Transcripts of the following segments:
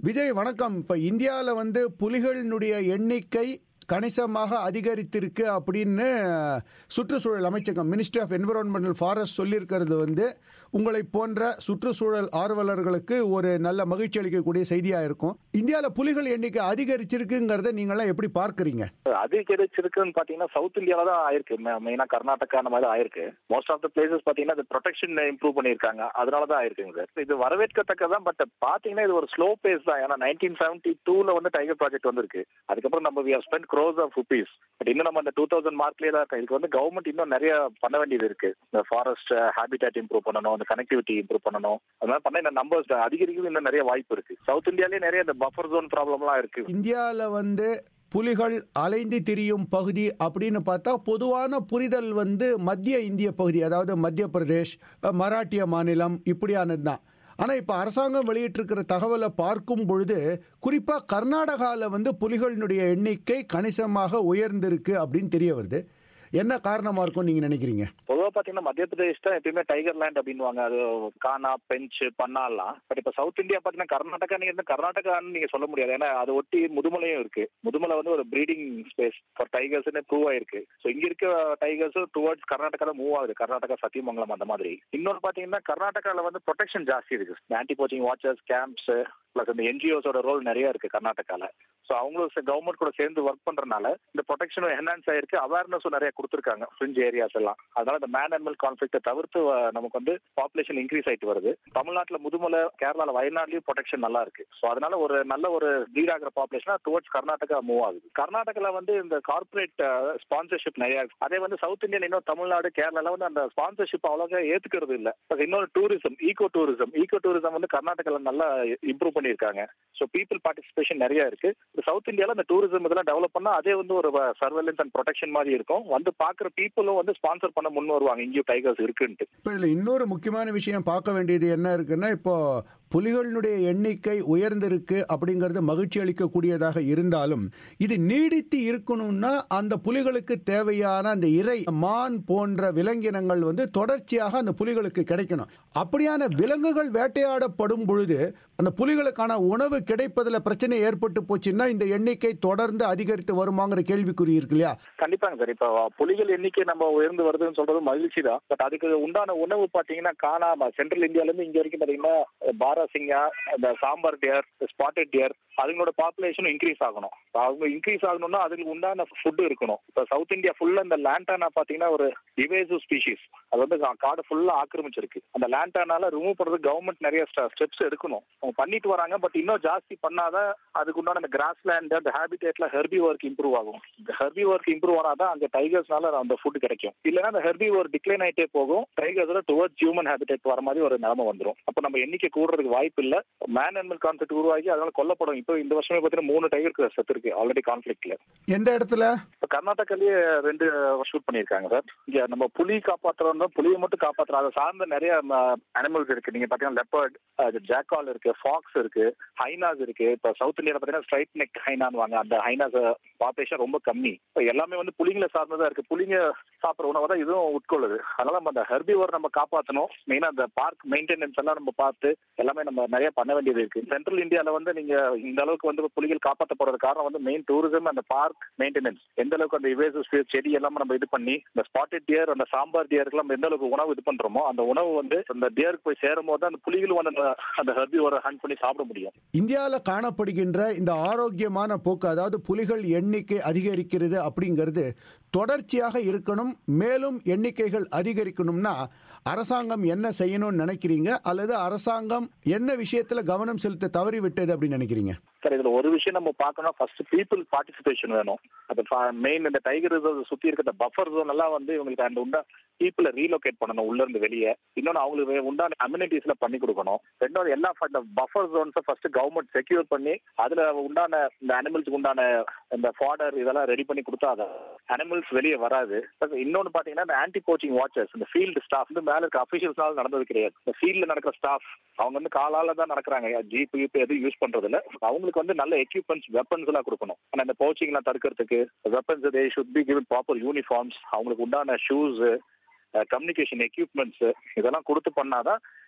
விஜய் வணக்கம் இப்போ இந்தியாவில் வந்து புலிகளினுடைய எண்ணிக்கை கணிசமாக அதிகரித்திருக்கு அப்படின்னு சுற்றுச்சூழல் அமைச்சகம் மினிஸ்ட்ரி ஆஃப் என்விரான்மெண்டல் ஃபாரஸ்ட் சொல்லியிருக்கிறது வந்து உங்களை போன்ற சுற்றுச்சூழல் ஆர்வலர்களுக்கு ஒரு நல்ல மகிழ்ச்சி அளிக்கக்கூடிய செய்தியாக இருக்கும் இந்தியாவில் புலிகள் எண்ணிக்கை அதிகரிச்சிருக்குங்கிறத நீங்களாம் எப்படி பார்க்குறீங்க அதிகரிச்சிருக்குன்னு பாத்தீங்கன்னா சவுத் இந்தியால தான் ஆயிருக்கு மெயினா கர்நாடகா அந்த மாதிரி தான் ஆயிருக்கு மோஸ்ட் ஆஃப் த பிளேசஸ் பாத்தீங்கன்னா இந்த ப்ரொடெக்ஷன் இம்ப்ரூவ் பண்ணிருக்காங்க அதனால தான் ஆயிருக்குங்க சார் இது வரவேற்கத்தக்கதான் பட் பாத்தீங்கன்னா இது ஒரு ஸ்லோ பேஸ் தான் ஏன்னா நைன்டீன் செவன்டி டூல வந்து டைகர் ப்ராஜெக்ட் வந்திருக்கு அதுக்கப்புறம் நம்ம we spend crores of rupees but இன்னும் நம்ம அந்த டூ தௌசண்ட் மார்க்லேயே தான் இருக்கு இதுக்கு வந்து கவர்மெண்ட் இன்னும் நிறைய பண்ண வேண்டியது இருக்கு இந்த ஃபாரஸ்ட் ஹேபிடேட் இம்ப்ரூவ் பண்ணணும் இந்த கனெக்டிவிட்டி இம்ப்ரூவ் பண்ணணும் அதனால பண்ண இந்த நம்பர்ஸ் அதிகரிக்கிறது இன்னும் நிறைய வாய்ப்பு இருக்கு சவுத் இந்தியாலேயே நிறைய இந்த பஃபர் ஜோன் ப்ராப்ளம்லாம் இருக்கு இந்தியாவில் வந்து புலிகள் அலைந்து திரியும் பகுதி அப்படின்னு பார்த்தா பொதுவான புரிதல் வந்து மத்திய இந்திய பகுதி அதாவது மத்திய பிரதேஷ் மராட்டிய மாநிலம் இப்படியானது தான் ஆனால் இப்போ அரசாங்கம் வெளியிட்டிருக்கிற தகவலை பார்க்கும் பொழுது குறிப்பாக கர்நாடகாவில் வந்து புலிகளினுடைய எண்ணிக்கை கணிசமாக உயர்ந்திருக்கு அப்படின்னு தெரிய வருது என்ன காரணமாக இருக்கும் நீங்கள் நினைக்கிறீங்க பொதுவாக பார்த்தீங்கன்னா மத்திய பிரதேஷ் தான் எப்பயுமே டைகர் லேண்ட் அப்படின்வாங்க அது கானா பெஞ்ச் பண்ணாலாம் பட் இப்போ சவுத் இந்தியா பார்த்தீங்கன்னா கர்நாடகா நீங்க இருந்து கர்நாடகான்னு நீங்க சொல்ல முடியாது ஏன்னா அதை ஒட்டி முதுமலையும் இருக்கு முதுமலை வந்து ஒரு ப்ரீடிங் ஸ்பேஸ் ஃபார் டைகர்ஸ்னு ப்ரூவ் ஆயிருக்கு ஸோ இங்க இருக்க டைகர்ஸ் டுவர்ட்ஸ் கர்நாடகா தான் மூவ் ஆகுது கர்நாடகா சத்தியமங்கலம் அந்த மாதிரி இன்னொன்று பார்த்தீங்கன்னா கர்நாடகாவில் வந்து ப்ரொடெக்ஷன் ஜாஸ்தி இருக்கு anti poaching watchers camps plus இந்த என்ஜிஓஸோட ரோல் நிறைய இருக்கு கர்நாடகால ஸோ அவங்களும் கவர்மெண்ட் கூட சேர்ந்து ஒர்க் பண்றதுனால இந்த ப்ரொடெக்ஷனும் என்ஹான்ஸ் ஆயிருக்கு அவேர்னஸும் நிறைய கொடுத்துருக்காங்க ஃப்ரிஞ்ச் ஏரியாஸ் எல்லாம் அதனால இந்த மேன் அனிமல் கான்ஃபிளிக்டை தவிர்த்து நமக்கு வந்து பாப்புலேஷன் இன்க்ரீஸ் ஆயிட்டு வருது தமிழ்நாட்டில் முதுமலை கேரளாவில் வயநாட்லயும் ப்ரொடெக்ஷன் நல்லா இருக்கு ஸோ அதனால ஒரு நல்ல ஒரு லீட் ஆகிற பாப்புலேஷனா டுவர்ட்ஸ் கர்நாடகா மூவ் ஆகுது கர்நாடகாவில் வந்து இந்த கார்பரேட் ஸ்பான்சர்ஷிப் நிறைய இருக்கு அதே வந்து சவுத் இந்தியன் இன்னும் தமிழ்நாடு கேரளால வந்து அந்த ஸ்பான்சர்ஷிப் அவ்வளோக்கா ஏத்துக்கிறது இல்லை இன்னொரு tourism eco tourism eco tourism வந்து கர்நாடகாவில் நல்லா இம்ப்ரூவ் பண்ணியிருக்காங்க ஸோ பீப்புள் பார்ட்டிசிபேஷன் நிறைய இருக்கு சவுத் இந்தியாவில் இந்த டூரிசம் இதெல்லாம் டெவலப் பண்ணா அதே வந்து ஒரு சர்வேலன்ஸ் அண்ட் ப்ரொடெக்ஷன் மாதிரி இருக்கும் வந்து பார்க்குற பீப்புளும் வந்து ஸ்பான்சர் பண்ண முன் வருவாங்க இங்கேயும் டைகர்ஸ் இருக்குன்ட்டு இப்போ இதில் இன்னொரு முக்கியமான விஷயம் பார்க்க வேண்டியது என்ன இருக்குன்னா இப்போ புலிகளினுடைய எண்ணிக்கை உயர்ந்திருக்கு அப்படிங்கிறது மகிழ்ச்சி அளிக்கக்கூடியதாக இருந்தாலும் இது நீடித்து இருக்கணும்னா அந்த புலிகளுக்கு தேவையான அந்த இறை மான் போன்ற விலங்கினங்கள் வந்து தொடர்ச்சியாக அந்த புலிகளுக்கு கிடைக்கணும் அப்படியான விலங்குகள் வேட்டையாடப்படும் பொழுது அந்த புலிகளுக்கான உணவு கிடைப்பதில் பிரச்சனை ஏற்பட்டு போச்சுன்னா இந்த எண்ணிக்கை தொடர்ந்து அதிகரித்து வருமாங்கிற கேள்விக்குறி இருக்கு இல்லையா கண்டிப்பாங்க சார் இப்போ புலிகள் எண்ணிக்கை நம்ம உயர்ந்து வருதுன்னு சொல்றது மகிழ்ச்சி தான் பட் அதுக்கு உண்டான உணவு பாத்தீங்கன்னா காணாம சென்ட்ரல் இந்தியால இருந்து இங்க வரைக்கும் பாத்தீங்கன்னா பாராசிங்கா இந்த சாம்பார் டியர் ஸ்பாட்டட் டியர் அதுங்களோட பாப்புலேஷன் இன்க்ரீஸ் ஆகணும் அவங்க இன்க்ரீஸ் ஆகணும்னா அதுக்கு உண்டான ஃபுட் இருக்கணும் இப்போ சவுத் இந்தியா ஃபுல்லா இந்த லேண்டானா பாத்தீங்கன்னா ஒரு டிவைசிவ் ஸ்பீஷிஸ் அது வந்து காடு ஃபுல்லா ஆக்கிரமிச்சிருக்கு அந்த லேண்டானால ரிமூவ் பண்றதுக்கு கவர்மெண்ட் நிறைய ஸ்டெப்ஸ் எடுக்கணும் அவங்க பண்ணிட்டு வராங்க பட் இன்னும் ஜாஸ்தி பண்ணாதான் அதுக்கு உண்டான இந்த கிராஸ் லேண்ட் அந்த ஹேபிடேட்ல ஹெர்பி ஒர்க் இம்ப்ரூவ் ஆகும் இந்த ஹெர்பி ஒர்க் இம்ப்ரூவ் ஆனாதான் அங்க டைகர்ஸ்னால அந்த ஃபுட் கிடைக்கும் இல்லைன்னா அந்த ஹெர்பி ஒர்க் டிக்ளைன் ஆயிட்டே போகும் டைகர்ஸ்ல டுவர்ட்ஸ் ஹியூமன் ஹேபிடேட் வர மாதிரி ஒரு நிலைமை வந்துடும் அப்ப நம்ம எண்ணிக்கை கூடுறதுக்கு வாய்ப்பு இல்ல மேன் அனிமல் கான்ஃபிளிக் உருவாகி அதனால கொல்லப்படும் இப்போ இந்த வருஷமே பார்த்தீங்கன்னா மூணு டைகர் செத்து இருக்கு ஆல்ரெடி கான்ஃபிளிக்ட்ல எந்த இடத்துல இப்போ கர்நாடகாலயே ரெண்டு ஷூட் பண்ணியிருக்காங்க சார் இங்க நம்ம புலி காப்பாற்றுறோம் புலியை மட்டும் காப்பாற்றுறோம் அதை சார்ந்த நிறைய அனிமல்ஸ் இருக்கு நீங்க பாத்தீங்கன்னா லெப்பர்ட் ஜாக்கால் இருக்கு ஃபாக்ஸ் இருக்கு ஹைனாஸ் இருக்கு இப்போ சவுத் இந்தியாவில் பார்த்தீங்கன்னா ஸ்ட்ரைட் நெக் ஹைனான்வாங்க அந்த ஹைனாஸ் பாப்புலேஷன் ரொம்ப கம்மி இப்போ எல்லாமே வந்து புலிங்களை சார்ந்ததா இருக்கு புலிங்க சாப்பிட்ற உணவை தான் இதுவும் உட்கொள்ளுது அதனால நம்ம அந்த ஹெர்பிவர் நம்ம காப்பாற்றணும் மெயினா அந்த பார்க் மெயின்டெனன்ஸ் எல்லாம் நம்ம பார்த்து எல்லாமே நம்ம நிறைய பண்ண வேண்டியது இருக்கு சென்ட்ரல் இந்தியாவில் வந்து நீங்க இந்த அளவுக்கு வந்து புலிகள் காப்பாற்றப்படுறது காரணம் வந்து மெயின் டூரிசம் அந்த பார்க் மெயின்டெனன்ஸ் எந்த அளவுக்கு அந்த இவேசஸ் செடி எல்லாம் நம்ம இது பண்ணி இந்த ஸ்பாட்டட் டியர் அந்த சாம்பார் டியருக்கு நம்ம எந்த அளவுக்கு உணவு இது பண்றோமோ அந்த உணவு வந்து அந்த டியருக்கு போய் சேரும் போது அந்த புலிகளும் வந்து அந்த ஹெர்பிவரை ஹண்ட் பண்ணி சாப்பிட முடியும் இந்தியாவில் காணப்படுகின்ற இந்த ஆரோக்கியமான போக்கு அதாவது புலிகள் எண்ணிக்கை அதிகரிக்கிறது அப்படிங்கிறது தொடர்ச்சியாக இருக்கணும் மேலும் எண்ணிக்கைகள் அதிகரிக்கணும்னா அரசாங்கம் என்ன செய்யணும்னு நினைக்கிறீங்க அல்லது அரசாங்கம் என்ன விஷயத்துல கவனம் செலுத்த தவறி விட்டது அப்படின்னு நினைக்கிறீங்க சார் இதுல ஒரு விஷயம் நம்ம பார்க்கணும் ஃபர்ஸ்ட் பீப்புள் பார்ட்டிசிபேஷன் வேணும் அது மெயின் இந்த டைகர் ரிசர்வ் சுத்தி இருக்க பஃபர் ஜோன் எல்லாம் வந்து இவங்களுக்கு அந்த உண்டா பீப்புளை ரீலோகேட் பண்ணணும் உள்ள இருந்து வெளியே இன்னொன்று அவங்களுக்கு உண்டான அம்யூனிட்டிஸ்ல பண்ணி கொடுக்கணும் ரெண்டாவது எல்லா இந்த பஃபர் ஜோன்ஸை ஃபர்ஸ்ட் கவர்மெண்ட் செக்யூர் பண்ணி அதுல உண்டான இந்த அனிமல்ஸ்க்கு உண்டான இந்த ஃபாடர் இதெல்லாம் ரெடி பண்ணி கொடுத்தா அதை அனிமல்ஸ் வெளியே வராது இன்னொன்று பாத்தீங்கன்னா இந்த ஆன்டி கோச்சிங் வாட்சர்ஸ் இந்த ஃபீல்டு ஸ்டாஃப் வந்து மேல இருக்க அஃபிஷியல்ஸ்னால நடந்தது கிடையாது இந்த ஃபீல்ட்ல நடக்கிற ஸ்டாஃப் அவங்க வந்து காலால தான் நடக்கிறாங்க ஜீப் கீப் எதுவும் யூஸ் பண்றது இல்ல அவங்களுக்கு வந்து நல்ல எக்யூப்மெண்ட்ஸ் வெப்பன்ஸ் எல்லாம் கொடுக்கணும் ஆனா இந்த போச்சிங் எல்லாம் தடுக்கிறதுக்கு weapons they should be given proper uniforms அவங்களுக்கு உண்டான ஷூஸ் கம்யூனிகேஷன் எக்யூப்மெண்ட்ஸ் இதெல்லாம் கொடுத்து பண்ணாதான்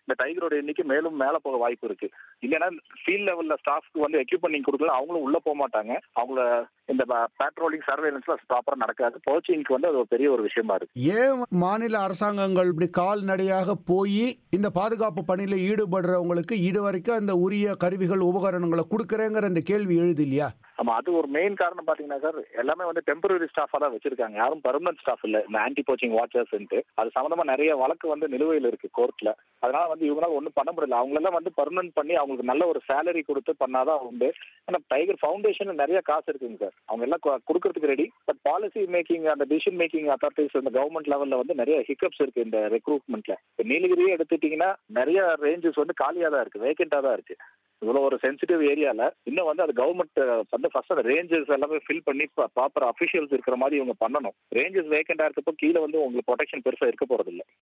இந்த டைகரோட எண்ணிக்கை மேலும் மேல போக வாய்ப்பு இருக்கு இல்லைன்னா ஃபீல்ட் லெவல்ல ஸ்டாஃப்க்கு வந்து எக்யூப்மெண்ட் நீங்க கொடுக்கல அவங்களும் உள்ள போக மாட்டாங்க அவங்கள இந்த பேட்ரோலிங் சர்வேலன்ஸ்ல ப்ராப்பரா நடக்காது போச்சிங்க்கு வந்து அது ஒரு பெரிய ஒரு விஷயமா இருக்கு ஏன் மாநில அரசாங்கங்கள் இப்படி கால்நடையாக போய் இந்த பாதுகாப்பு பணியில ஈடுபடுறவங்களுக்கு இது வரைக்கும் அந்த உரிய கருவிகள் உபகரணங்களை கொடுக்குறேங்கிற அந்த கேள்வி எழுது இல்லையா ஆமா அது ஒரு மெயின் காரணம் பாத்தீங்கன்னா சார் எல்லாமே வந்து டெம்பரரி ஸ்டாஃபா தான் வச்சிருக்காங்க யாரும் பர்மனன்ட் ஸ்டாஃப் இல்ல இந்த ஆன்டி போச்சிங் வாட்சர்ஸ் அது சம்பந்தமா நிறைய வழக்கு வந்து நிலுவையில் இருக்கு கோர்ட்ல அதனால வந்து இவங்களால ஒன்றும் பண்ண முடியல அவங்களெல்லாம் வந்து பர்மனன்ட் பண்ணி அவங்களுக்கு நல்ல ஒரு சேலரி கொடுத்து பண்ணாதான் உண்டு ஆனா டைகர் ஃபவுண்டேஷன் நிறைய காசு இருக்குங்க சார் அவங்க எல்லாம் கு- கொடுக்கறதுக்கு ரெடி பட் பாலிசி மேக்கிங் அந்த டிசிஷன் மேக்கிங் அத்தாரிட்டிஸ் இந்த கவர்மெண்ட் லெவல்ல வந்து நிறைய ஹிக்கப்ஸ் இருக்கு இந்த ரெக்ரூட்மெண்ட்ல இப்போ நீலகிரியே எடுத்துட்டீங்கன்னா நிறைய ரேஞ்சஸ் வந்து காலியா தான் இருக்கு வேகண்டா தான் இருக்கு இவ்வளவு ஒரு சென்சிட்டிவ் ஏரியால இன்னும் வந்து அது கவர்மெண்ட் வந்து ஃபர்ஸ்ட் அந்த ரேஞ்சஸ் எல்லாமே ஃபில் பண்ணி ப்ராப்பர் அஃபிஷியல்ஸ் இருக்கிற மாதிரி இவங்க பண்ணணும் ரேஞ்சஸ் வேகண்டா இருக்கப்போ கீழே வந்து உங்களுக்கு ப்ரொடெக்ஷன் பெருசா இருக்க போறது இல்ல